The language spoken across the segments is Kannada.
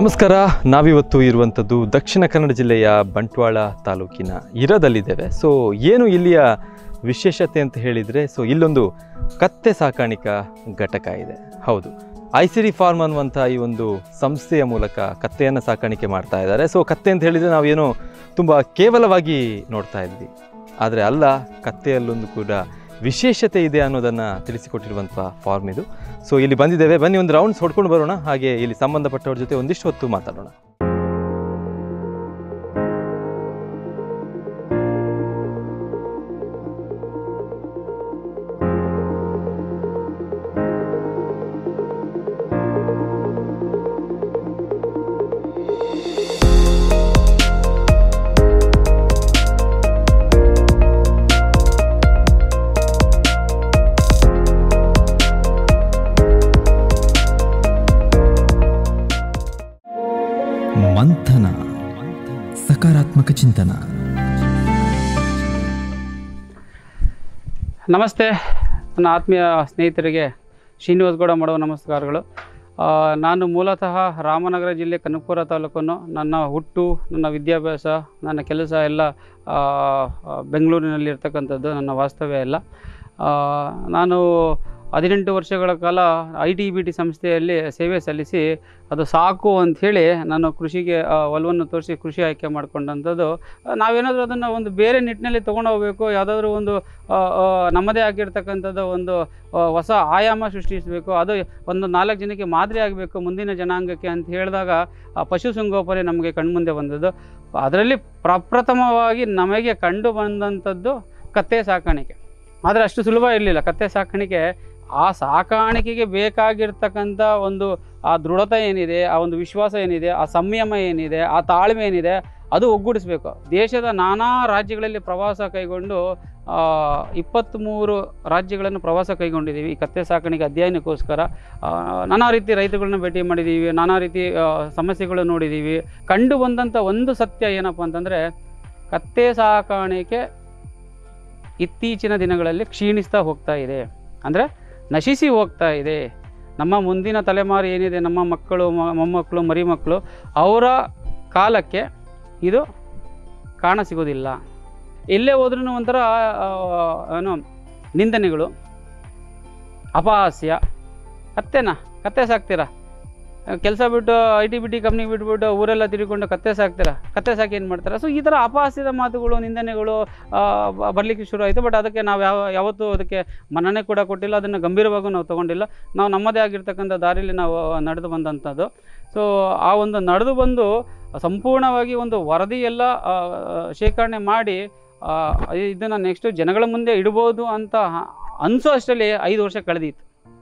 ನಮಸ್ಕಾರ ನಾವಿವತ್ತು ಇರುವಂಥದ್ದು ದಕ್ಷಿಣ ಕನ್ನಡ ಜಿಲ್ಲೆಯ ಬಂಟ್ವಾಳ ತಾಲೂಕಿನ ಇರದಲ್ಲಿದ್ದೇವೆ ಸೊ ಏನು ಇಲ್ಲಿಯ ವಿಶೇಷತೆ ಅಂತ ಹೇಳಿದರೆ ಸೊ ಇಲ್ಲೊಂದು ಕತ್ತೆ ಸಾಕಾಣಿಕಾ ಘಟಕ ಇದೆ ಹೌದು ಐಸಿರಿ ಫಾರ್ಮ್ ಅನ್ನುವಂಥ ಈ ಒಂದು ಸಂಸ್ಥೆಯ ಮೂಲಕ ಕತ್ತೆಯನ್ನು ಸಾಕಾಣಿಕೆ ಮಾಡ್ತಾ ಇದ್ದಾರೆ ಸೊ ಕತ್ತೆ ಅಂತ ಹೇಳಿದರೆ ನಾವೇನೋ ತುಂಬ ಕೇವಲವಾಗಿ ನೋಡ್ತಾ ಇದ್ವಿ ಆದರೆ ಅಲ್ಲ ಕತ್ತೆಯಲ್ಲೊಂದು ಕೂಡ ವಿಶೇಷತೆ ಇದೆ ಅನ್ನೋದನ್ನು ತಿಳಿಸಿಕೊಟ್ಟಿರುವಂಥ ಫಾರ್ಮ್ ಇದು ಸೊ ಇಲ್ಲಿ ಬಂದಿದ್ದೇವೆ ಬನ್ನಿ ಒಂದು ರೌಂಡ್ಸ್ ಹೊಡ್ಕೊಂಡು ಬರೋಣ ಹಾಗೆ ಇಲ್ಲಿ ಸಂಬಂಧಪಟ್ಟವ್ರ ಜೊತೆ ಒಂದಿಷ್ಟು ಹೊತ್ತು ಮಾತಾಡೋಣ ಮಂಥನ ಸಕಾರಾತ್ಮಕ ಚಿಂತನ ನಮಸ್ತೆ ನನ್ನ ಆತ್ಮೀಯ ಸ್ನೇಹಿತರಿಗೆ ಶ್ರೀನಿವಾಸ್ ಗೌಡ ಮಾಡುವ ನಮಸ್ಕಾರಗಳು ಆ, ನಾನು ಮೂಲತಃ ರಾಮನಗರ ಜಿಲ್ಲೆ ಕನಕಪುರ ತಾಲೂಕನ್ನು ನನ್ನ ಹುಟ್ಟು ನನ್ನ ವಿದ್ಯಾಭ್ಯಾಸ ನನ್ನ ಕೆಲಸ ಎಲ್ಲ ಆ, ಆ, ಬೆಂಗಳೂರಿನಲ್ಲಿರ್ತಕ್ಕಂಥದ್ದು ನನ್ನ ವಾಸ್ತವ್ಯ ಎಲ್ಲ ಆ, ನಾನು ಹದಿನೆಂಟು ವರ್ಷಗಳ ಕಾಲ ಐ ಟಿ ಬಿ ಟಿ ಸಂಸ್ಥೆಯಲ್ಲಿ ಸೇವೆ ಸಲ್ಲಿಸಿ ಅದು ಸಾಕು ಅಂಥೇಳಿ ನಾನು ಕೃಷಿಗೆ ಆ, ಒಲವನ್ನು ತೋರಿಸಿ ಕೃಷಿ ಆಯ್ಕೆ ಮಾಡ್ಕೊಂಡಂಥದ್ದು ನಾವೇನಾದರೂ ಅದನ್ನು ಒಂದು ಬೇರೆ ನಿಟ್ಟಿನಲ್ಲಿ ತೊಗೊಂಡು ಹೋಗಬೇಕು ಯಾವುದಾದ್ರೂ ಒಂದು ಆ, ಆ, ನಮ್ಮದೇ ಆಗಿರ್ತಕ್ಕಂಥದ್ದು ಒಂದು ಆ, ಹೊಸ ಆಯಾಮ ಸೃಷ್ಟಿಸಬೇಕು ಅದು ಒಂದು ನಾಲ್ಕು ಜನಕ್ಕೆ ಮಾದರಿ ಆಗಬೇಕು ಮುಂದಿನ ಜನಾಂಗಕ್ಕೆ ಅಂತ ಹೇಳಿದಾಗ ಆ ಪಶುಸಂಗೋಪನೆ ನಮಗೆ ಕಣ್ಮುಂದೆ ಬಂದದ್ದು ಅದರಲ್ಲಿ ಪ್ರಪ್ರಥಮವಾಗಿ ನಮಗೆ ಕಂಡು ಬಂದಂಥದ್ದು ಕತ್ತೆ ಸಾಕಾಣಿಕೆ ಆದರೆ ಅಷ್ಟು ಸುಲಭ ಇರಲಿಲ್ಲ ಕತ್ತೆ ಸಾಕಾಣಿಕೆ ಆ ಸಾಕಾಣಿಕೆಗೆ ಬೇಕಾಗಿರ್ತಕ್ಕಂಥ ಒಂದು ಆ ದೃಢತೆ ಏನಿದೆ ಆ ಒಂದು ವಿಶ್ವಾಸ ಏನಿದೆ ಆ ಸಂಯಮ ಏನಿದೆ ಆ ತಾಳ್ಮೆ ಏನಿದೆ ಅದು ಒಗ್ಗೂಡಿಸ್ಬೇಕು ದೇಶದ ನಾನಾ ರಾಜ್ಯಗಳಲ್ಲಿ ಪ್ರವಾಸ ಕೈಗೊಂಡು ಇಪ್ಪತ್ತ್ಮೂರು ರಾಜ್ಯಗಳನ್ನು ಪ್ರವಾಸ ಕೈಗೊಂಡಿದ್ದೀವಿ ಈ ಕತ್ತೆ ಸಾಕಾಣಿಕೆ ಅಧ್ಯಯನಕ್ಕೋಸ್ಕರ ಆ, ನಾನಾ ರೀತಿ ರೈತಗಳನ್ನ ಭೇಟಿ ಮಾಡಿದ್ದೀವಿ ನಾನಾ ರೀತಿ ಆ, ಸಮಸ್ಯೆಗಳು ನೋಡಿದ್ದೀವಿ ಕಂಡು ಬಂದಂಥ ಒಂದು ಸತ್ಯ ಏನಪ್ಪ ಅಂತಂದರೆ ಕತ್ತೆ ಸಾಕಾಣಿಕೆ ಇತ್ತೀಚಿನ ದಿನಗಳಲ್ಲಿ ಕ್ಷೀಣಿಸ್ತಾ ಹೋಗ್ತಾ ಇದೆ ಅಂದರೆ ನಶಿಸಿ ಹೋಗ್ತಾ ಇದೆ ನಮ್ಮ ಮುಂದಿನ ತಲೆಮಾರು ಏನಿದೆ ನಮ್ಮ ಮಕ್ಕಳು ಮ- ಮೊಮ್ಮಕ್ಕಳು ಮರಿಮಕ್ಕಳು ಅವರ ಕಾಲಕ್ಕೆ ಇದು ಕಾಣ ಸಿಗೋದಿಲ್ಲ ಎಲ್ಲೇ ಹೋದ್ರೂ ಒಂಥರ ಆ, ಏನು ನಿಂದನೆಗಳು ಅಪಹಾಸ್ಯ ಕತ್ತೆನಾ ಕತ್ತೆ ಸಾಕ್ತೀರಾ ಕೆಲಸ ಬಿಟ್ಟು I T B T company ಬಿಟ್ಬಿಟ್ಟು ಊರೆಲ್ಲ ತಿರುಗಿಕೊಂಡು ಕತ್ತೆ ಸಾಕ್ತೀರಾ ಕತ್ತೆ ಸಾಕಿ ಏನು ಮಾಡ್ತಾರೆ ಸೊ ಈ ಥರ ಅಪಹಾಸ್ಯದ ಮಾತುಗಳು ನಿಂದನೆಗಳು ಆ, ಬ- ಬರ್ಲಿಕ್ಕೆ ಶುರು ಆಯಿತು ಬಟ್ ಅದಕ್ಕೆ ನಾವು ಯಾವ ಯಾವತ್ತೂ ಅದಕ್ಕೆ ಮನ್ನಣೆ ಕೂಡ ಕೊಟ್ಟಿಲ್ಲ ಅದನ್ನು ಗಂಭೀರವಾಗೂ ನಾವು ತೊಗೊಂಡಿಲ್ಲ ನಾವು ನಮ್ಮದೇ ಆಗಿರ್ತಕ್ಕಂಥ ದಾರಿಯಲ್ಲಿ ನಾವು ನಡೆದು ಬಂದಂಥದ್ದು ಸೊ ಆ ಒಂದು ನಡೆದು ಬಂದು ಸಂಪೂರ್ಣವಾಗಿ ಒಂದು ವರದಿ ಎಲ್ಲ ಆ, ಶೇಖರಣೆ ಮಾಡಿ ಇದನ್ನು ನೆಕ್ಸ್ಟು ಜನಗಳ ಮುಂದೆ ಇಡ್ಬೋದು ಅಂತ ಅನಿಸೋ ಅಷ್ಟರಲ್ಲಿ ಐದು ವರ್ಷ ಕಳೆದಿತ್ತು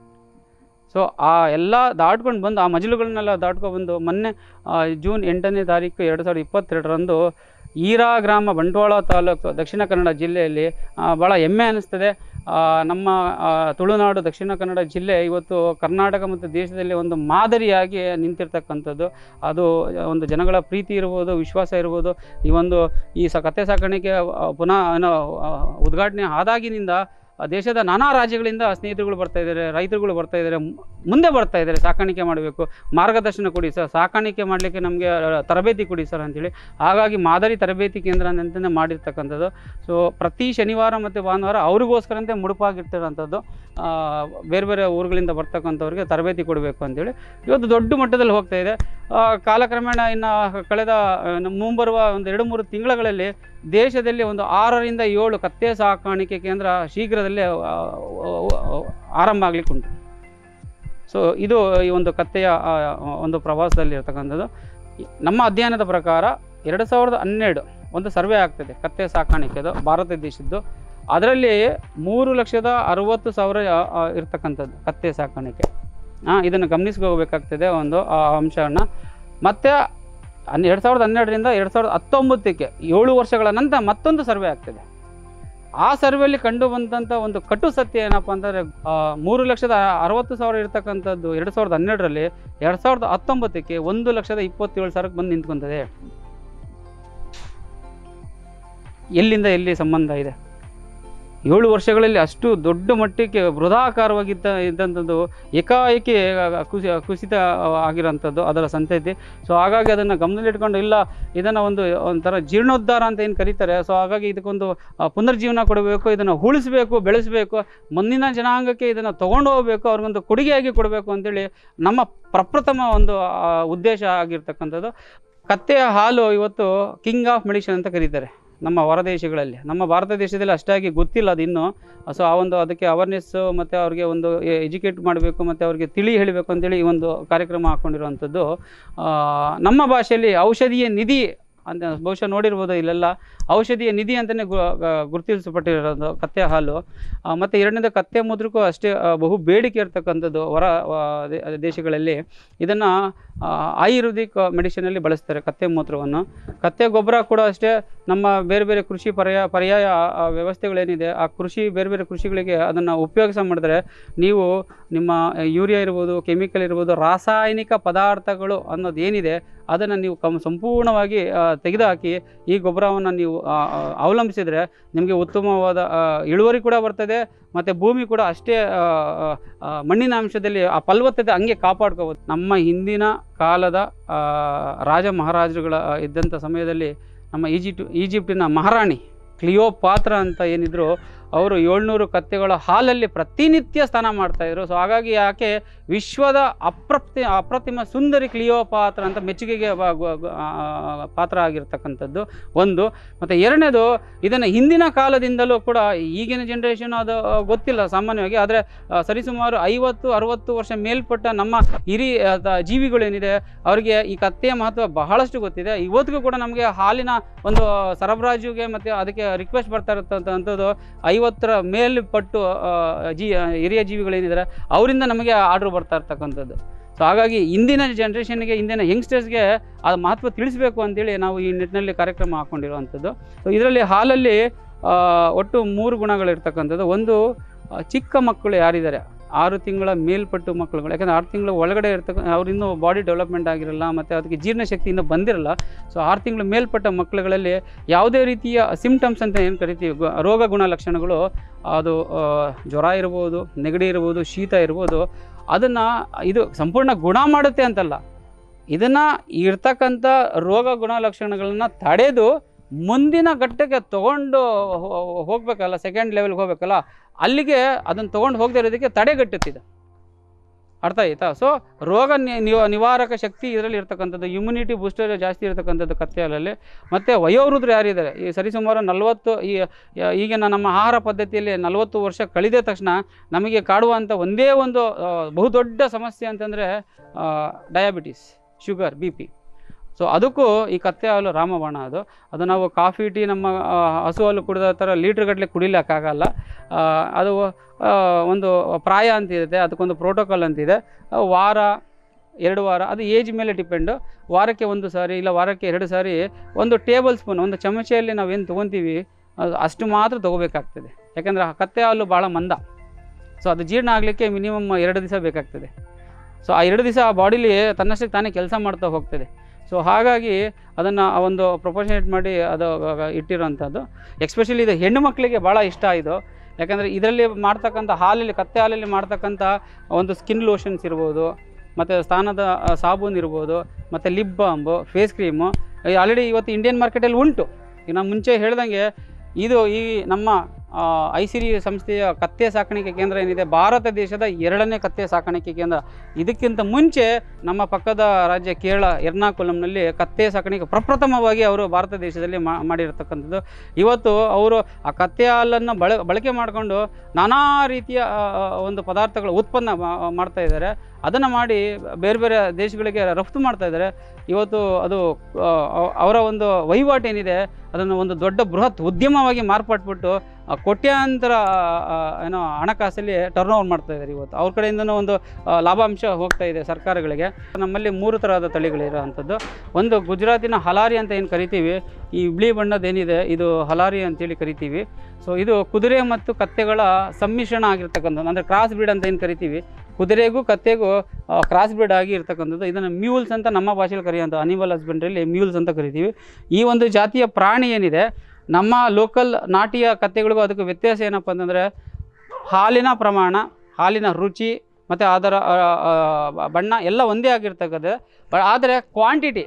ಸೊ ಆ ಎಲ್ಲ ದಾಟ್ಕೊಂಡು ಬಂದು ಆ ಮಜಲುಗಳನ್ನೆಲ್ಲ ದಾಟ್ಕೊಂಡು ಬಂದು ಮೊನ್ನೆ ಆ, ಜೂನ್ ಎಂಟನೇ ತಾರೀಕು ಎರಡು ಸಾವಿರದ ಇಪ್ಪತ್ತೆರಡರಂದು ಈರಾ ಗ್ರಾಮ ಬಂಟ್ವಾಳ ತಾಲೂಕು ದಕ್ಷಿಣ ಕನ್ನಡ ಜಿಲ್ಲೆಯಲ್ಲಿ ಆ, ಭಾಳ ಹೆಮ್ಮೆ ಅನ್ನಿಸ್ತದೆ ಆ, ನಮ್ಮ ಆ, ತುಳುನಾಡು ದಕ್ಷಿಣ ಕನ್ನಡ ಜಿಲ್ಲೆ ಇವತ್ತು ಕರ್ನಾಟಕ ಮತ್ತು ದೇಶದಲ್ಲಿ ಒಂದು ಮಾದರಿಯಾಗಿ ನಿಂತಿರ್ತಕ್ಕಂಥದ್ದು ಅದು ಒಂದು ಜನಗಳ ಪ್ರೀತಿ ಇರ್ಬೋದು ವಿಶ್ವಾಸ ಇರ್ಬೋದು ಈ ಒಂದು ಈ ಸ ಕತ್ತೆ ಸಾಕಾಣಿಕೆ ಆ, ಪುನಃ ಏನೋ ಆ, ಉದ್ಘಾಟನೆ ಆದಾಗಿನಿಂದ ಆ, ದೇಶದ ನಾನಾ ರಾಜ್ಯಗಳಿಂದ ಸ್ನೇಹಿತರುಗಳು ಬರ್ತಾ ಇದ್ದಾರೆ ರೈತರುಗಳು ಬರ್ತಾ ಇದ್ದಾರೆ ಮು- ಮುಂದೆ ಬರ್ತಾ ಇದ್ದಾರೆ ಸಾಕಾಣಿಕೆ ಮಾಡಬೇಕು ಮಾರ್ಗದರ್ಶನ ಕೊಡಿ ಸರ್ ಸಾಕಾಣಿಕೆ ಮಾಡಲಿಕ್ಕೆ ನಮಗೆ ತರಬೇತಿ ಕೊಡಿ ಸರ್ ಅಂತೇಳಿ ಹಾಗಾಗಿ ಮಾದರಿ ತರಬೇತಿ ಕೇಂದ್ರ ಅಂತಲೇ ಮಾಡಿರ್ತಕ್ಕಂಥದ್ದು ಸೊ ಪ್ರತಿ ಶನಿವಾರ ಮತ್ತು ಭಾನುವಾರ ಅವ್ರಿಗೋಸ್ಕರಂತೆ ಮುಡುಪಾಗಿರ್ತಿರೋಂಥದ್ದು ಆ, ಬೇರೆ ಬೇರೆ ಊರುಗಳಿಂದ ಬರ್ತಕ್ಕಂಥವ್ರಿಗೆ ತರಬೇತಿ ಕೊಡಬೇಕು ಅಂತೇಳಿ ಇವತ್ತು ದೊಡ್ಡ ಮಟ್ಟದಲ್ಲಿ ಹೋಗ್ತಾ ಇದೆ ಆ, ಕಾಲಕ್ರಮೇಣ ಇನ್ನು ಕಳೆದ ಆ, ನಮ್ಮ ಮುಂಬರುವ ಒಂದು ಎರಡು ಮೂರು ತಿಂಗಳಲ್ಲಿ ದೇಶದಲ್ಲಿ ಒಂದು ಆರರಿಂದ ಏಳು ಕತ್ತೆ ಸಾಕಾಣಿಕೆ ಕೇಂದ್ರ ಶೀಘ್ರದಲ್ಲೇ ಆ, ಆರಂಭ ಆಗ್ಲಿಕ್ಕೆ ಉಂಟು ಸೊ ಇದು ಈ ಒಂದು ಕತ್ತೆಯ ಆ, ಒಂದು ಪ್ರವಾಸದಲ್ಲಿ ಇರ್ತಕ್ಕಂಥದ್ದು ಈ- ನಮ್ಮ ಅಧ್ಯಯನದ ಪ್ರಕಾರ ಎರಡು ಸಾವಿರದ ಹನ್ನೆರಡು ಒಂದು ಸರ್ವೆ ಆಗ್ತದೆ ಕತ್ತೆ ಸಾಕಾಣಿಕೆದು ಭಾರತ ದೇಶದ್ದು ಅದರಲ್ಲಿ ಮೂರು ಲಕ್ಷದ ಅರವತ್ತು ಸಾವಿರ ಆ, ಆ, ಇರ್ತಕ್ಕಂಥದ್ದು ಕತ್ತೆ ಸಾಕಾಣಿಕೆ ಹಾಂ ಇದನ್ನು ಗಮನಿಸ್ಕೋಬೇಕಾಗ್ತದೆ ಒಂದು ಆ ಅಂಶವನ್ನು ಮತ್ತು ಹನ್ ಎರಡು ಸಾವಿರದ ಹನ್ನೆರಡರಿಂದ ಎರಡು ಸಾವಿರದ ಹತ್ತೊಂಬತ್ತಕ್ಕೆ ಏಳು ವರ್ಷಗಳ ನಂತರ ಮತ್ತೊಂದು ಸರ್ವೆ ಆಗ್ತದೆ ಆ ಸರ್ವೆಯಲ್ಲಿ ಕಂಡು ಬಂದಂಥ ಒಂದು ಕಟು ಸತ್ಯ ಏನಪ್ಪ ಅಂತಂದರೆ ಮೂರು ಲಕ್ಷದ ಅರವತ್ತು ಸಾವಿರ ಇರ್ತಕ್ಕಂಥದ್ದು ಎರಡು ಸಾವಿರದ ಹನ್ನೆರಡರಲ್ಲಿ ಎರಡು ಸಾವಿರದ ಹತ್ತೊಂಬತ್ತಕ್ಕೆ ಒಂದು ಲಕ್ಷದ ಇಪ್ಪತ್ತೇಳು ಸಾವಿರಕ್ಕೆ ಬಂದು ನಿಂತ್ಕೊಂತದೆ ಎಲ್ಲಿಂದ ಎಲ್ಲಿ ಸಂಬಂಧ ಇದೆ ಏಳು ವರ್ಷಗಳಲ್ಲಿ ಅಷ್ಟು ದೊಡ್ಡ ಮಟ್ಟಕ್ಕೆ ಬೃಹದಾಕಾರವಾಗಿದ್ದ ಇದ್ದಂಥದ್ದು ಏಕಾಏಕಿ ಕುಸಿ ಕುಸಿತ ಆಗಿರೋಂಥದ್ದು ಅದರ ಸಂತತಿ ಸೊ ಹಾಗಾಗಿ ಅದನ್ನು ಗಮನದಲ್ಲಿಟ್ಕೊಂಡು ಇಲ್ಲ ಇದನ್ನು ಒಂದು ಒಂಥರ ಜೀರ್ಣೋದ್ಧಾರ ಅಂತ ಏನು ಕರೀತಾರೆ ಸೊ ಹಾಗಾಗಿ ಇದಕ್ಕೊಂದು ಆ, ಪುನರ್ಜೀವನ ಕೊಡಬೇಕು ಇದನ್ನು ಉಳಿಸ್ಬೇಕು ಬೆಳೆಸಬೇಕು ಮುಂದಿನ ಜನಾಂಗಕ್ಕೆ ಇದನ್ನು ತೊಗೊಂಡು ಹೋಗಬೇಕು ಅವ್ರಿಗೊಂದು ಕೊಡುಗೆಯಾಗಿ ಕೊಡಬೇಕು ಅಂತೇಳಿ ನಮ್ಮ ಪ್ರಪ್ರಥಮ ಒಂದು ಆ, ಉದ್ದೇಶ ಆಗಿರ್ತಕ್ಕಂಥದ್ದು ಕತ್ತೆಯ ಹಾಲು ಇವತ್ತು ಕಿಂಗ್ ಆಫ್ ಮೆಡಿಷನ್ ಅಂತ ಕರೀತಾರೆ ನಮ್ಮ ಹೊರದೇಶಗಳಲ್ಲಿ ನಮ್ಮ ಭಾರತ ದೇಶದಲ್ಲಿ ಅಷ್ಟಾಗಿ ಗೊತ್ತಿಲ್ಲ ಅದು ಇನ್ನೂ ಸೊ ಆ ಒಂದು ಅದಕ್ಕೆ ಅವೇರ್ನೆಸ್ಸು ಮತ್ತು ಅವ್ರಿಗೆ ಒಂದು ಎಜುಕೇಟ್ ಮಾಡಬೇಕು ಮತ್ತು ಅವ್ರಿಗೆ ತಿಳಿ ಹೇಳಬೇಕು ಅಂತೇಳಿ ಈ ಒಂದು ಕಾರ್ಯಕ್ರಮ ಹಾಕ್ಕೊಂಡಿರುವಂಥದ್ದು ಆ, ನಮ್ಮ ಭಾಷೆಯಲ್ಲಿ ಔಷಧಿಯ ನಿಧಿ ಅಂತ ಬಹುಶಃ ನೋಡಿರ್ಬೋದು ಇಲ್ಲೆಲ್ಲ ಔಷಧಿಯ ನಿಧಿ ಅಂತಲೇ ಗು ಗ- ಗುರುತಿಸಲ್ಪಟ್ಟಿರೋದು ಕತ್ತೆ ಹಾಲು ಆ, ಮತ್ತು ಎರಡನೇದು ಕತ್ತೆ ಮುದ್ರಕ್ಕೂ ಅಷ್ಟೇ ಆ, ಬಹು ಬೇಡಿಕೆ ಇರ್ತಕ್ಕಂಥದ್ದು ಹೊರ ಆ, ದೇ- ದೇಶಗಳಲ್ಲಿ ಇದನ್ನು ಆಯುರ್ವೇದಿಕ್ ಮೆಡಿಸಿನಲ್ಲಿ ಬಳಸ್ತಾರೆ ಕತ್ತೆ ಮೂತ್ರವನ್ನು ಕತ್ತೆ ಗೊಬ್ಬರ ಕೂಡ ಅಷ್ಟೇ ನಮ್ಮ ಬೇರೆ ಬೇರೆ ಕೃಷಿ ಪರ್ಯಾಯ ಪರ್ಯಾಯ ಆ, ವ್ಯವಸ್ಥೆಗಳೇನಿದೆ ಆ ಕೃಷಿ ಬೇರೆ ಬೇರೆ ಕೃಷಿಗಳಿಗೆ ಅದನ್ನು ಉಪಯೋಗಿಸ ಮಾಡಿದ್ರೆ ನೀವು ನಿಮ್ಮ ಯೂರಿಯಾ ಇರ್ಬೋದು ಕೆಮಿಕಲ್ ಇರ್ಬೋದು ರಾಸಾಯನಿಕ ಪದಾರ್ಥಗಳು ಅನ್ನೋದು ಏನಿದೆ ಅದನ್ನು ನೀವು ಕಮ್ ಸಂಪೂರ್ಣವಾಗಿ ಆ, ತೆಗೆದುಹಾಕಿ ಈ ಗೊಬ್ಬರವನ್ನು ನೀವು ಆ, ಆ, ಅವಲಂಬಿಸಿದರೆ ನಿಮಗೆ ಉತ್ತಮವಾದ ಆ, ಇಳುವರಿ ಕೂಡ ಬರ್ತದೆ ಮತ್ತು ಭೂಮಿ ಕೂಡ ಅಷ್ಟೇ ಆ, ಆ, ಆ, ಮಣ್ಣಿನ ಅಂಶದಲ್ಲಿ ಆ ಫಲವತ್ತತೆ ಹಂಗೆ ಕಾಪಾಡ್ಕೋಬೋದು ನಮ್ಮ ಹಿಂದಿನ ಕಾಲದ ಆ, ರಾಜ ಮಹಾರಾಜರುಗಳ ಆ, ಇದ್ದಂಥ ಸಮಯದಲ್ಲಿ ನಮ್ಮ ಈಜಿಪ್ಟ್ ಈಜಿಪ್ಟಿನ ಮಹಾರಾಣಿ ಕ್ಲಿಯೋಪಾತ್ರ ಅಂತ ಏನಿದ್ರು ಅವರು ಏಳ್ನೂರು ಕತ್ತೆಗಳ ಹಾಲಲ್ಲಿ ಪ್ರತಿನಿತ್ಯ ಸ್ನಾನ ಮಾಡ್ತಾಯಿದ್ರು ಸೊ ಹಾಗಾಗಿ ಆಕೆ ವಿಶ್ವದ ಅಪ್ರತಿ ಅಪ್ರತಿಮ ಸುಂದರಿ ಕ್ಲಿಯೋಪಾತ್ರ ಅಂತ ಮೆಚ್ಚುಗೆಗೆ ವ- ಗ- ಗ- ಆ, ಪಾತ್ರ ಆಗಿರ್ತಕ್ಕಂಥದ್ದು ಒಂದು ಮತ್ತು ಎರಡನೇದು ಇದನ್ನು ಹಿಂದಿನ ಕಾಲದಿಂದಲೂ ಕೂಡ ಈಗಿನ ಜನ್ರೇಷನ್ ಅದು ಆ, ಗೊತ್ತಿಲ್ಲ ಸಾಮಾನ್ಯವಾಗಿ ಆದರೆ ಸರಿಸುಮಾರು ಐವತ್ತು ಅರುವತ್ತು ವರ್ಷ ಮೇಲ್ಪಟ್ಟ ನಮ್ಮ ಹಿರಿ ಆ, ತ- ಜೀವಿಗಳೇನಿದೆ ಅವರಿಗೆ ಈ ಕತ್ತೆಯ ಮಹತ್ವ ಬಹಳಷ್ಟು ಗೊತ್ತಿದೆ ಇವತ್ತಿಗೂ ಕೂಡ ನಮಗೆ ಹಾಲಿನ ಒಂದು ಸರಬರಾಜುಗೆ ಮತ್ತು ಅದಕ್ಕೆ ರಿಕ್ವೆಸ್ಟ್ ಬರ್ತಾ ಇರತ್ತಂಥದ್ದು ಐವತ್ತರ ಮೇಲ್ಪಟ್ಟು ಆ, ಜೀ ಹಿರಿಯ ಜೀವಿಗಳೇನಿದ್ದಾರೆ ಅವರಿಂದ ನಮಗೆ ಆರ್ಡ್ರ್ ಬರ್ತಾ ಇರ್ತಕ್ಕಂಥದ್ದು ಸೊ ಹಾಗಾಗಿ ಇಂದಿನ ಜನ್ರೇಷನ್ಗೆ ಇಂದಿನ ಯಂಗ್ಸ್ಟರ್ಸ್ಗೆ ಆ ಮಹತ್ವ ತಿಳಿಸ್ಬೇಕು ಅಂತೇಳಿ ನಾವು ಈ ನಿಟ್ಟಿನಲ್ಲಿ ಕಾರ್ಯಕ್ರಮ ಹಾಕ್ಕೊಂಡಿರುವಂಥದ್ದು ಸೊ ಇದರಲ್ಲಿ ಹಾಲಲ್ಲಿ ಆ, ಒಟ್ಟು ಮೂರು ಗುಣಗಳಿರ್ತಕ್ಕಂಥದ್ದು ಒಂದು ಆ, ಚಿಕ್ಕ ಮಕ್ಕಳು ಯಾರಿದ್ದಾರೆ ಆರು ತಿಂಗಳ ಮೇಲ್ಪಟ್ಟು ಮಕ್ಕಳುಗಳು ಯಾಕಂದರೆ ಆರು ತಿಂಗಳ ಒಳಗಡೆ ಇರ್ತಕ್ಕ ಅವ್ರಿನ್ನೂ ಬಾಡಿ ಡೆವಲಪ್ಮೆಂಟ್ ಆಗಿರಲ್ಲ ಮತ್ತು ಅದಕ್ಕೆ ಜೀರ್ಣಶಕ್ತಿ ಇನ್ನೂ ಬಂದಿರಲ್ಲ ಸೊ ಆರು ತಿಂಗಳ ಮೇಲ್ಪಟ್ಟ ಮಕ್ಕಳುಗಳಲ್ಲಿ ಯಾವುದೇ ರೀತಿಯ ಸಿಮ್ಟಮ್ಸ್ ಅಂತ ಏನು ಕರಿತೀವಿ ಗು- ರೋಗ ಗುಣಲಕ್ಷಣಗಳು ಅದು ಆ, ಜ್ವರ ಇರ್ಬೋದು ನೆಗಡಿ ಇರ್ಬೋದು ಶೀತ ಇರ್ಬೋದು ಅದನ್ನು ಇದು ಸಂಪೂರ್ಣ ಗುಣ ಮಾಡುತ್ತೆ ಅಂತಲ್ಲ ಇದನ್ನು ಇರ್ತಕ್ಕಂಥ ರೋಗ ಗುಣಲಕ್ಷಣಗಳನ್ನ ತಡೆದು ಮುಂದಿನ ಘಟ್ಟಕ್ಕೆ ತೊಗೊಂಡು ಹೋ- ಹೋಗ್ಬೇಕಲ್ಲ ಸೆಕೆಂಡ್ ಲೆವೆಲ್ಗೆ ಹೋಗ್ಬೇಕಲ್ಲ ಅಲ್ಲಿಗೆ ಅದನ್ನು ತೊಗೊಂಡು ಹೋಗದೆ ಇರೋದಕ್ಕೆ ತಡೆಗಟ್ಟುತ್ತಿದೆ ಅರ್ಥ ಆಯ್ತಾ ಸೊ ರೋಗ ನಿ- ನಿವ- ನಿವಾರಕ ಶಕ್ತಿ ಇದರಲ್ಲಿ ಇರ್ತಕ್ಕಂಥದ್ದು ಇಮ್ಯುನಿಟಿ ಬೂಸ್ಟರ್ ಜಾಸ್ತಿ ಇರ್ತಕ್ಕಂಥದ್ದು ಕತ್ತೆ ಹಾಲಲ್ಲಿ ಮತ್ತು ವಯೋವೃದ್ಧರು ಯಾರಿದ್ದಾರೆ ಈ ಸರಿಸುಮಾರು ನಲವತ್ತು ಈ ಯ- ಈಗಿನ ನಮ್ಮ ಆಹಾರ ಪದ್ಧತಿಯಲ್ಲಿ ನಲವತ್ತು ವರ್ಷ ಕಳೆದ ತಕ್ಷಣ ನಮಗೆ ಕಾಡುವಂಥ ಒಂದೇ ಒಂದು ಆ, ಬಹುದೊಡ್ಡ ಸಮಸ್ಯೆ ಅಂತಂದರೆ diabetes sugar B P so ಅದಕ್ಕೂ ಈ ಕತ್ತೆ ಹಾಲು ರಾಮಬಾಣ ಅದು ಅದು ನಾವು ಕಾಫಿ ಟೀ ನಮ್ಮ ಆ, ಹಸು ಹಾಲು ಕುಡಿದ ಥರ ಲೀಟ್ರ್ಗಟ್ಟಲೆ ಕುಡಿಲಿಕ್ಕಾಗಲ್ಲ ಆ, ಅದು ಆ, ಒಂದು ಪ್ರಾಯ ಅಂತ ಇರುತ್ತೆ ಅದಕ್ಕೊಂದು ಪ್ರೋಟೋಕಾಲ್ ಅಂತಿದೆ ಆ, ವಾರ ಎರಡು ವಾರ ಅದು ಏಜ್ ಮೇಲೆ ಡಿಪೆಂಡು ವಾರಕ್ಕೆ ಒಂದು ಸಾರಿ ಇಲ್ಲ ವಾರಕ್ಕೆ ಎರಡು ಸಾರಿ ಒಂದು ಟೇಬಲ್ ಸ್ಪೂನ್ ಒಂದು ಚಮಚೆಯಲ್ಲಿ ನಾವೇನು ತೊಗೊತೀವಿ ಅದು ಅಷ್ಟು ಮಾತ್ರ ತೊಗೋಬೇಕಾಗ್ತದೆ ಯಾಕಂದರೆ ಕತ್ತೆ ಹಾಲು ಭಾಳ ಮಂದ ಸೊ ಅದು ಜೀರ್ಣ ಆಗಲಿಕ್ಕೆ ಮಿನಿಮಮ್ ಎರಡು ದಿವಸ ಬೇಕಾಗ್ತದೆ ಸೊ ಆ ಎರಡು ದಿವಸ ಆ ಬಾಡಿಲಿ ತನ್ನಷ್ಟಕ್ಕೆ ತಾನೇ ಕೆಲಸ ಮಾಡ್ತಾ ಹೋಗ್ತದೆ ಸೊ ಹಾಗಾಗಿ ಅದನ್ನು ಒಂದು ಪ್ರೊಪೋರ್ಷನೇಟ್ ಮಾಡಿ ಅದು ಇಟ್ಟಿರೋಂಥದ್ದು ಎಕ್ಸ್ಪೆಷಲಿ ಇದು ಹೆಣ್ಣು ಮಕ್ಕಳಿಗೆ ಭಾಳ ಇಷ್ಟ ಇದು ಯಾಕಂದರೆ ಇದರಲ್ಲಿ ಮಾಡ್ತಕ್ಕಂಥ ಹಾಲಲ್ಲಿ ಕತ್ತೆ ಹಾಲಲ್ಲಿ ಮಾಡ್ತಕ್ಕಂಥ ಒಂದು ಸ್ಕಿನ್ ಲೋಷನ್ಸ್ ಇರ್ಬೋದು ಮತ್ತು ಸ್ನಾನದ ಆ, ಸಾಬೂನು ಇರ್ಬೋದು ಮತ್ತು ಲಿಪ್ ಬಾಂಬು ಫೇಸ್ ಕ್ರೀಮು ಆಲ್ರೆಡಿ ಇವತ್ತು ಇಂಡಿಯನ್ ಮಾರ್ಕೆಟಲ್ಲಿ ಉಂಟು ಈಗ ನಾನು ಮುಂಚೆ ಹೇಳ್ದಂಗೆ ಇದು ಈ ನಮ್ಮ ಐಸಿರಿ ಸಂಸ್ಥೆಯ ಕತ್ತೆ ಸಾಕಾಣಿಕೆ ಕೇಂದ್ರ ಏನಿದೆ ಭಾರತ ದೇಶದ ಎರಡನೇ ಕತ್ತೆ ಸಾಕಾಣಿಕೆ ಕೇಂದ್ರ ಇದಕ್ಕಿಂತ ಮುಂಚೆ ನಮ್ಮ ಪಕ್ಕದ ರಾಜ್ಯ ಕೇರಳ ಎರ್ನಾಕುಲಂನಲ್ಲಿ ಕತ್ತೆ ಸಾಕಾಣಿಕೆ ಪ್ರಪ್ರಥಮವಾಗಿ ಅವರು ಭಾರತ ದೇಶದಲ್ಲಿ ಮಾ ಮಾಡಿರ್ತಕ್ಕಂಥದ್ದು ಇವತ್ತು ಅವರು ಆ ಕತ್ತೆ ಹಾಲನ್ನು ಬಳ ಬಳಕೆ ಮಾಡಿಕೊಂಡು ನಾನಾ ರೀತಿಯ ಆ, ಆ, ಒಂದು ಪದಾರ್ಥಗಳ ಉತ್ಪನ್ನ ಮಾ- ಮಾಡ್ತಾ ಇದ್ದಾರೆ ಅದನ್ನು ಮಾಡಿ ಬೇರೆ ಬೇರೆ ದೇಶಗಳಿಗೆ ರಫ್ತು ಮಾಡ್ತಾ ಇದ್ದಾರೆ ಇವತ್ತು ಅದು ಆ, ಅವ- ಅವರ ಒಂದು ವಹಿವಾಟು ಏನಿದೆ ಅದನ್ನು ಒಂದು ದೊಡ್ಡ ಬೃಹತ್ ಉದ್ಯಮವಾಗಿ ಮಾರ್ಪಟ್ಬಿಟ್ಟು ಆ, ಕೋಟ್ಯಾಂತರ ಆ, ಏನೋ ಹಣಕಾಸಲ್ಲಿ ಟರ್ನ್ ಓವರ್ ಮಾಡ್ತಾ ಇದ್ದಾರೆ ಇವತ್ತು ಅವ್ರ ಕಡೆಯಿಂದನೂ ಒಂದು ಆ, ಲಾಭಾಂಶ ಹೋಗ್ತಾ ಇದೆ ಸರ್ಕಾರಗಳಿಗೆ ನಮ್ಮಲ್ಲಿ ಮೂರು ಥರದ ತಳಿಗಳಿರೋವಂಥದ್ದು ಒಂದು ಗುಜರಾತಿನ ಹಲಾರಿ ಅಂತ ಏನು ಕರಿತೀವಿ ಈ ಬಿಳಿ ಬಣ್ಣದೇನಿದೆ ಇದು ಹಲಾರಿ ಅಂತೇಳಿ ಕರಿತೀವಿ ಸೊ ಇದು ಕುದುರೆ ಮತ್ತು ಕತ್ತೆಗಳ ಸಮ್ಮಿಶ್ರಣ ಆಗಿರ್ತಕ್ಕಂಥದ್ದು ಅಂದರೆ ಕ್ರಾಸ್ ಬ್ರೀಡ್ ಅಂತ ಏನು ಕರಿತೀವಿ ಕುದುರೆಗೂ ಕತ್ತೆಗೂ ಕ್ರಾಸ್ ಬ್ರೀಡ್ ಆಗಿ ಇರ್ತಕ್ಕಂಥದ್ದು ಇದನ್ನು ಮ್ಯೂಲ್ಸ್ ಅಂತ ನಮ್ಮ ಭಾಷೆಯಲ್ಲಿ ಕರೆಯುವಂಥ ಅನಿಮಲ್ ಹಸ್ಬೆಂಡ್ರಿಯಲ್ಲಿ ಮ್ಯೂಲ್ಸ್ ಅಂತ ಕರಿತೀವಿ ಈ ಒಂದು ಜಾತಿಯ ಪ್ರಾಣಿ ಏನಿದೆ ನಮ್ಮ ಲೋಕಲ್ ನಾಟಿಯ ಕತ್ತೆಗಳಿಗೂ ಅದಕ್ಕೆ ವ್ಯತ್ಯಾಸ ಏನಪ್ಪ ಅಂತಂದರೆ ಹಾಲಿನ ಪ್ರಮಾಣ ಹಾಲಿನ ರುಚಿ ಮತ್ತು ಅದರ ಆ, ಆ, ಬಣ್ಣ ಎಲ್ಲ ಒಂದೇ ಆಗಿರ್ತಕ್ಕಂಥದ್ದು ಬ- ಆದರೆ ಕ್ವಾಂಟಿಟಿ